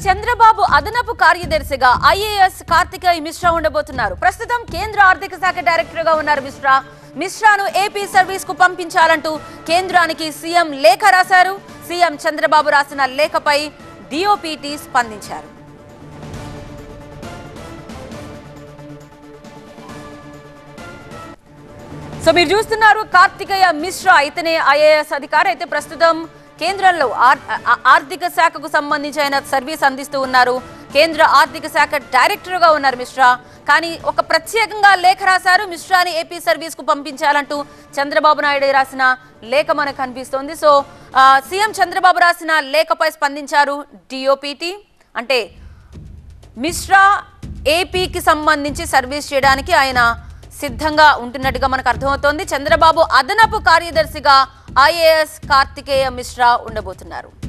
చంద్రబాబు అదనపు కార్యదర్శిగా ఐఏఎస్ కార్తికేయ మిశ్రా ఉండబోతున్నారు ప్రస్తుతం కేంద్ర ఆర్థిక శాఖ డైరెక్టర్ గా ఉన్నారు మిశ్రా మిశ్రాను ఏపీ సర్వీస్ కు పంపించాలంటూ కేంద్రానికి సీఎం లేఖ రాశారు సీఎం చంద్రబాబు రాసిన లేఖపై డిఓపిటి స్పందించారు సో మీరు చూస్తున్నారు కార్తికేయ మిశ్రా ఇతనే ఐఏఎస్ అధికారి అయితే ప్రస్తుతం కేంద్రంలో ఆర్- ఆ- ఆర్థిక శాఖకు సంబంధించి ఆయన సర్వీస్ అందిస్తూ ఉన్నారు కేంద్ర ఆర్థిక శాఖ డైరెక్టర్ గా ఉన్నారు మిశ్రా కానీ ఒక ప్రత్యేకంగా లేఖ రాశారు మిశ్రాని ఏపీ సర్వీస్ కు పంపించాలంటూ చంద్రబాబు నాయుడు రాసిన లేఖ మనకు కనిపిస్తోంది సో ఆ, సీఎం చంద్రబాబు రాసిన లేఖపై స్పందించారు డిఓపిటి అంటే మిశ్రా ఏపీకి సంబంధించి సర్వీస్ చేయడానికి ఆయన సిద్ధంగా ఉంటున్నట్టుగా మనకు అర్థమవుతోంది చంద్రబాబు అదనపు కార్యదర్శిగా ఐఏఎస్ కార్తికేయ మిశ్రా ఉండబోతున్నారు